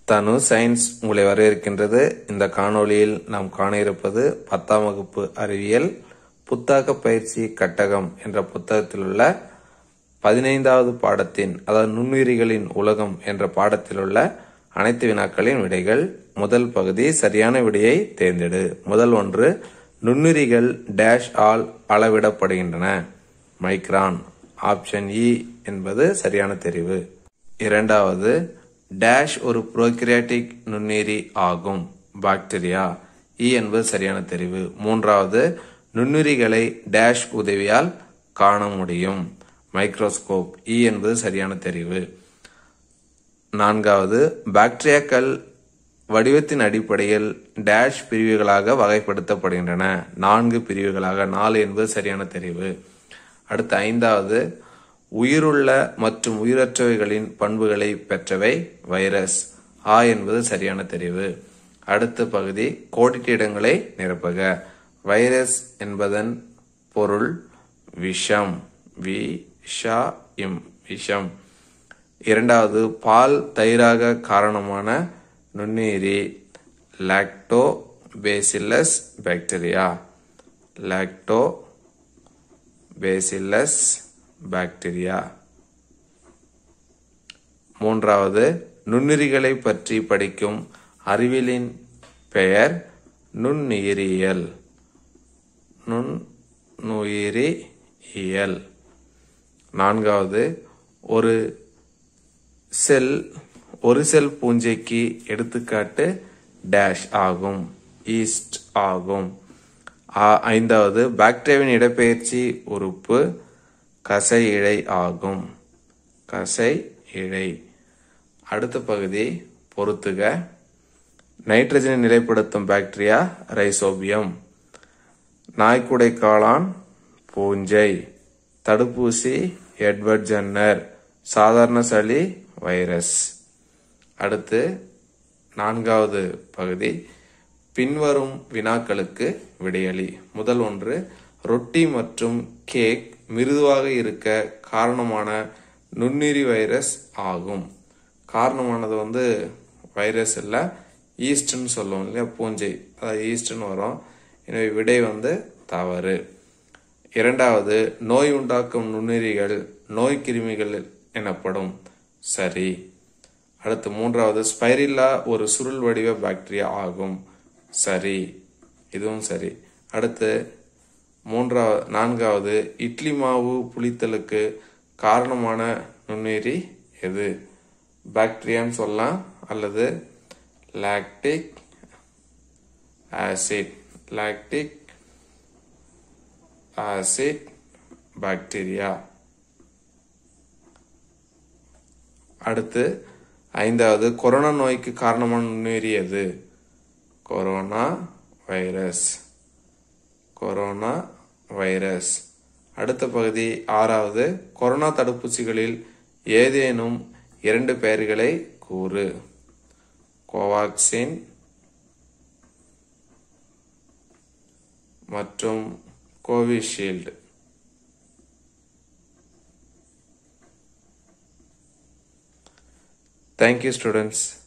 தனு சயின்ஸ் உங்களை வரவேற்கின்றது இந்த காணொளியில் நாம் காண இருப்பது பத்தாம் வகுப்பு அறிவியல் புத்தாக்க பயிற்சி கட்டகம் என்ற புத்தகத்தில் உள்ள பதினைந்தாவது பாடத்தின் அதாவது நுண்ணுயிரிகளின் உலகம் என்ற பாடத்தில் உள்ள அனைத்து வினாக்களின் விடைகள் முதல் பகுதி சரியான விடையை தேர்ந்தெடு முதல் ஒன்று நுண்ணுயிரிகள் டேஷ் ஆல் அளவிடப்படுகின்றன மைக்ரான் ஆப்ஷன் இ என்பது சரியான தெரிவு இரண்டாவது டேஷ் ஒரு புரோகிரியாட்டிக் நுண்ணுயிரி ஆகும் பாக்டீரியா இ என்பது சரியான தெரிவு மூன்றாவது நுண்ணுயிரிகளை டேஷ் உதவியால் காண முடியும் மைக்ரோஸ்கோப் இ என்பது சரியான தெரிவு நான்காவது பாக்டீரியாக்கள் வடிவத்தின் அடிப்படையில் டேஷ் பிரிவுகளாக வகைப்படுத்தப்படுகின்றன நான்கு பிரிவுகளாக நாலு என்பது சரியான தெரிவு அடுத்த ஐந்தாவது உயிருள்ள மற்றும் உயிரற்றவைகளின் பண்புகளை பெற்றவை வைரஸ் ஆ என்பது சரியான தெரிவு அடுத்த பகுதி கோடிட்ட இடங்களை நிரப்புக வைரஸ் என்பதன் பொருள் விஷம் வி ஷா இம் விஷம் இரண்டாவது பால் தயிராக காரணமான நுண்ணுயிரி lactobacillus bacteria lactobacillus bacteria மூன்றாவது நுண்ணுயிரிகளை பற்றி படிக்கும் அறிவியலின் பெயர் நுண்ணுயிரியல் நுண்ணுயிரியல் நான்காவது ஒரு செல் ஒரு செல் பூஞ்சைக்கு எடுத்துக்காட்டு டேஷ் ஆகும் ஈஸ்ட் ஆகும் ஆ- ஐந்தாவது பாக்டீரியாவின் இடப்பெயர்ச்சி உறுப்பு கசை இழை ஆகும் கசை இழை அடுத்த பகுதி பொறுத்துக நைட்ரஜனை நிலைப்படுத்தும் பாக்டீரியா ரைசோபியம் நாய்க்குடை காளான் பூஞ்சை தடுப்பூசி எட்வர்ட் ஜன்னர் சாதாரண சளி வைரஸ் அடுத்து நான்காவது பகுதி பின்வரும் வினாக்களுக்கு விடையளி முதல் ஒன்று ரொட்டி மற்றும் கேக் மிருதுவாக இருக்க காரணமான நுண்ணுயிரி வைரஸ் ஆகும் காரணமானது வந்து வைரஸ் இல்லை ஈஸ்ட்னு சொல்லுவோம் இல்லையா பூஞ்சை அதாவது ஈஸ்ட்னு வரும் எனவே விடை வந்து தவறு இரண்டாவது நோய் உண்டாக்கும் நுண்ணுயிரிகள் நோய் கிருமிகள் எனப்படும் சரி அடுத்து மூன்றாவது ஸ்பைரில்லா ஒரு சுருள் வடிவ பாக்டீரியா ஆகும் சரி இதுவும் சரி அடுத்து மூன்றாவது நான்காவது இட்லி மாவு புளித்தலுக்கு காரணமான நுண்ணுயிரி எது பாக்டீரியான்னு சொல்லலாம் அல்லது lactic acid lactic acid bacteria அடுத்து ஐந்தாவது கொரோனா நோய்க்கு காரணமான நுண்ணுயிரி எது கொரோனா வைரஸ் கொரோனா வைரஸ் அடுத்த பகுதி ஆறாவது கொரோனா தடுப்பூசிகளில் ஏதேனும் இரண்டு பெயர்களை கூறு கோவாக்சின் மற்றும் கோவிஷீல்டு தேங்க்யூ ஸ்டூடெண்ட்ஸ்